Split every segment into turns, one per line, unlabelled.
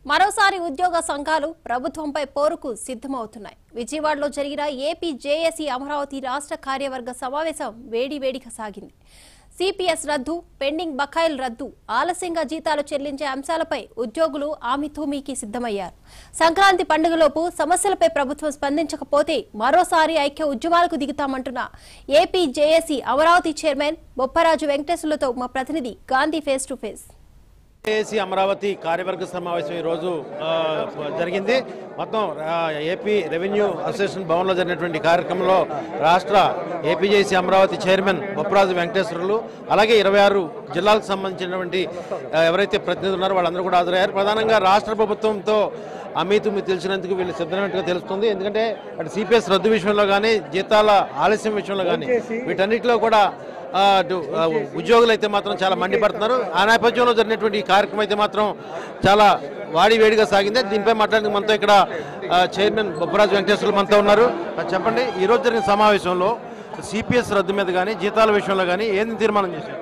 మరోసారి ఉద్యోగ సంఘాలు ప్రభుత్వంపై పోరుకు సిద్ధమవుతున్నాయి విజయవాడలో జరిగిన ఏపీ జేఏసీ అమరావతి రాష్ట్ర కార్యవర్గ సమావేశం వేడివేడిగా సాగింది సిపిఎస్ రద్దు పెండింగ్ బకాయిల రద్దు ఆలస్యంగా జీతాలు చెల్లించే అంశాలపై ఉద్యోగులు ఆమితూమీకి సిద్ధమయ్యారు సంక్రాంతి పండుగలోపు సమస్యలపై ప్రభుత్వం స్పందించకపోతే మరోసారి ఐక్య ఉద్యమాలకు దిగుతామంటున్న AP JAC Amaravati chairman Bopparaju వెంకటేశ్వర్లతో మా ప్రతినిధి Gandhi face to face
AC Amaravati కార్యవర్గ సమావేశం ఈరోజు ఆ, జరిగింది మొత్తం ఆ, ఏపీ రెవెన్యూ అసోసియేషన్ భవన్లో జరిగినటువంటి కార్యక్రమంలో రాష్ట్ర ఏపీజేసీ అమరావతి చైర్మన్ బొప్పరాజు వెంకటేశ్వరులు అలాగే ఇరవై ఆరు జిల్లాలకు సంబంధించినటువంటి ఆ, ఎవరైతే ప్రతినిధులు ఉన్నారో వాళ్ళందరూ కూడా హాజరయ్యారు ప్రధానంగా రాష్ట్ర ప్రభుత్వంతో అమీతుమి తెలిసినందుకు వీళ్ళు సిద్ధమైనట్టుగా తెలుస్తుంది ఎందుకంటే అటు సిపిఎస్ రద్దు విషయంలో కానీ జీతాల ఆలస్యం విషయంలో కానీ వీటన్నిటిలో కూడా ఆ, అటు, ఆ, ఉద్యోగులు అయితే మాత్రం చాలా మండిపడుతున్నారు ఆ నేపథ్యంలో జరిగినటువంటి ఈ కార్యక్రమం అయితే మాత్రం చాలా వాడి వేడిగా సాగింది దీనిపై మాట్లాడేందుకు మనతో ఇక్కడ ఆ, చైర్మన్ బొప్పరాజు వెంకటేశ్వరులు మనతో ఉన్నారు ఆ, చెప్పండి ఈ రోజు జరిగిన సమావేశంలో సిపిఎస్ రద్దు మీద కానీ జీతాల విషయంలో కానీ ఏంది తీర్మానం చేశారు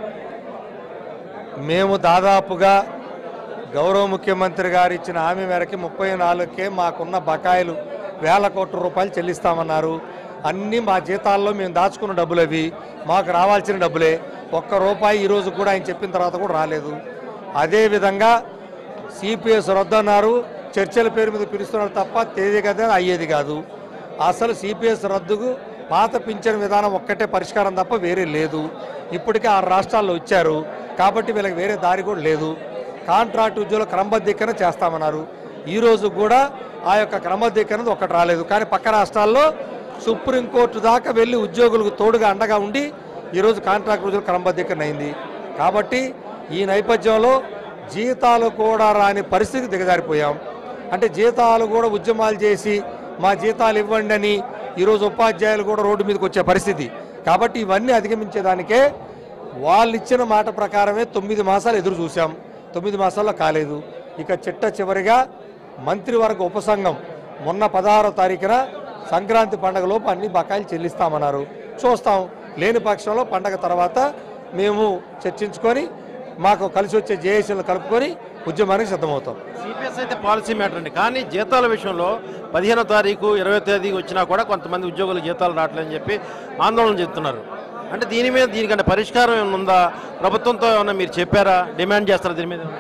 మేము దాదాపుగా గౌరవ ముఖ్యమంత్రి గారు ఇచ్చిన హామీ మేరకి ముప్పై నాలుగుకే మాకున్న బకాయిలు వేల కోట్ల రూపాయలు చెల్లిస్తామన్నారు అన్నీ మా జీతాల్లో మేము దాచుకున్న డబ్బులు అవి మాకు రావాల్సిన డబ్బులే ఒక్క రూపాయి ఈరోజు కూడా ఆయన చెప్పిన తర్వాత కూడా రాలేదు అదేవిధంగా సిపిఎస్ రద్దన్నారు చర్చల పేరు మీద పిలుస్తున్నారు తప్ప తేదీ కదా అయ్యేది కాదు అసలు సిపిఎస్ రద్దుకు పాత పింఛన్ విధానం ఒక్కటే పరిష్కారం తప్ప వేరే లేదు ఇప్పటికే ఆరు రాష్ట్రాల్లో ఇచ్చారు కాబట్టి వీళ్ళకి వేరే దారి కూడా లేదు కాంట్రాక్ట్ ఉద్యోగుల క్రమబద్ధీకరణ చేస్తామన్నారు ఈ రోజు కూడా ఆ యొక్క క్రమబద్ధీకరణ ఒకటి రాలేదు కానీ పక్క రాష్ట్రాల్లో సుప్రీంకోర్టు దాకా వెళ్ళి ఉద్యోగులకు తోడుగా అండగా ఉండి ఈరోజు కాంట్రాక్ట్ ఉద్యోగుల క్రమబద్ధీకరణ అయింది కాబట్టి ఈ నేపథ్యంలో జీతాలు కూడా రాని పరిస్థితికి దిగజారిపోయాం అంటే జీతాలు కూడా ఉద్యమాలు చేసి మా జీతాలు ఇవ్వండి అని ఈరోజు ఉపాధ్యాయులు కూడా రోడ్డు మీదకి వచ్చే పరిస్థితి కాబట్టి ఇవన్నీ అధిగమించేదానికే వాళ్ళు ఇచ్చిన మాట ప్రకారమే తొమ్మిది మాసాలు ఎదురు చూసాం తొమ్మిది మాసాల్లో కాలేదు ఇక చిట్ట చివరిగా మంత్రివర్గ ఉపసంఘం మొన్న పదహారో తారీఖున సంక్రాంతి పండగలోపు అన్ని బకాయిలు చెల్లిస్తామన్నారు చూస్తాం లేని పక్షంలో పండగ తర్వాత మేము చర్చించుకొని మాకు కలిసి వచ్చే జేఏసీలను కలుపుకొని ఉద్యమానికి సిద్ధమవుతాం
సిపిఎస్ అయితే పాలసీ మ్యాటర్ అండి కానీ జీతాల విషయంలో పదిహేనో తారీఖు ఇరవై తేదీ వచ్చినా కూడా కొంతమంది ఉద్యోగులు జీతాలు రావట్లేదని చెప్పి ఆందోళన చెప్తున్నారు అంటే దీని మీద దీనికంటే పరిష్కారం ఏమైనా ఉందా ప్రభుత్వంతో ఏమైనా మీరు చెప్పారా డిమాండ్ చేస్తారా దీని మీద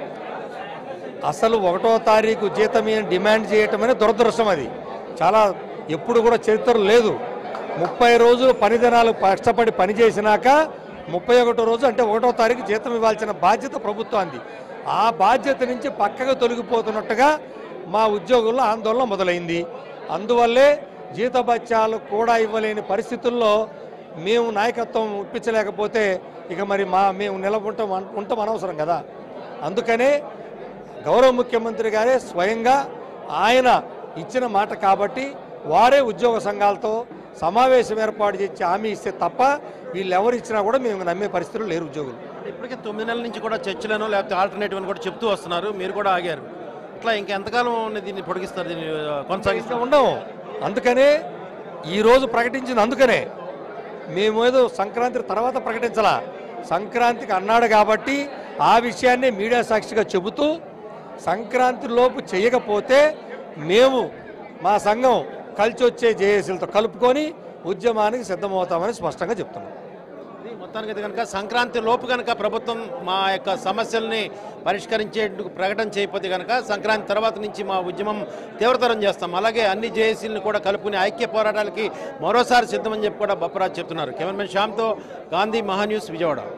అసలు ఒకటో తారీఖు జీతం ఏం డిమాండ్ చేయటం అనేది దురదృష్టం అది చాలా ఎప్పుడు కూడా చరిత్ర లేదు ముప్పై రోజులు పని దినాలు కష్టపడి పని చేసినాక ముప్పై ఒకటో రోజు అంటే ఒకటో తారీఖు జీతం ఇవ్వాల్సిన బాధ్యత ప్రభుత్వానికి ఆ బాధ్యత నుంచి పక్కగా తొలగిపోతున్నట్టుగా మా ఉద్యోగుల్లో ఆందోళన మొదలైంది అందువల్లే జీతభత్యాలు కూడా ఇవ్వలేని పరిస్థితుల్లో మేము నాయకత్వం ఇప్పించలేకపోతే ఇక మరి మా మేము నిలబడటం ఉంటాం అనవసరం కదా అందుకనే గౌరవ ముఖ్యమంత్రి గారే స్వయంగా ఆయన ఇచ్చిన మాట కాబట్టి వారే ఉద్యోగ సంఘాలతో సమావేశం ఏర్పాటు చేసి హామీ ఇస్తే తప్ప వీళ్ళు ఎవరు ఇచ్చినా కూడా మేము నమ్మే పరిస్థితులు లేరు ఉద్యోగులు
ఇప్పటికే తొమ్మిది నెలల నుంచి కూడా చర్చలను లేకపోతే ఆల్టర్నేటివ్ అని కూడా చెప్తూ వస్తున్నారు మీరు కూడా ఆగారు ఇట్లా ఇంకా ఎంతకాలం దీన్ని పొడిగిస్తారు దీన్ని ఆ,
ఇంకా
కొనసాగిస్తారు
ఉండవు అందుకనే ఈరోజు ప్రకటించింది అందుకనే మేము ఏదో సంక్రాంతి తర్వాత ప్రకటించాల సంక్రాంతికి అన్నాడు కాబట్టి ఆ విషయాన్ని మీడియా సాక్షిగా చెబుతూ సంక్రాంతి లోపు చేయకపోతే మేము మా సంఘం కలిసి వచ్చే జేఏసీలతో కలుపుకొని ఉద్యమానికి సిద్ధమవుతామని స్పష్టంగా చెప్తున్నాం
ఇది మొత్తానికి అయితే కనుక సంక్రాంతి లోపు కనుక ప్రభుత్వం మా యొక్క సమస్యల్ని పరిష్కరించేందుకు ప్రకటన చేయకపోతే కనుక సంక్రాంతి తర్వాత నుంచి మా ఉద్యమం తీవ్రతరం చేస్తాం అలాగే అన్ని జేఏసీలను కూడా కలుపుకుని ఐక్య పోరాటాలకి మరోసారి సిద్ధమని చెప్పి కూడా బొప్పరాజు చెప్తున్నారు కెమెరామెన్ శ్యామ్తో గాంధీ మహాన్యూస్ విజయవాడ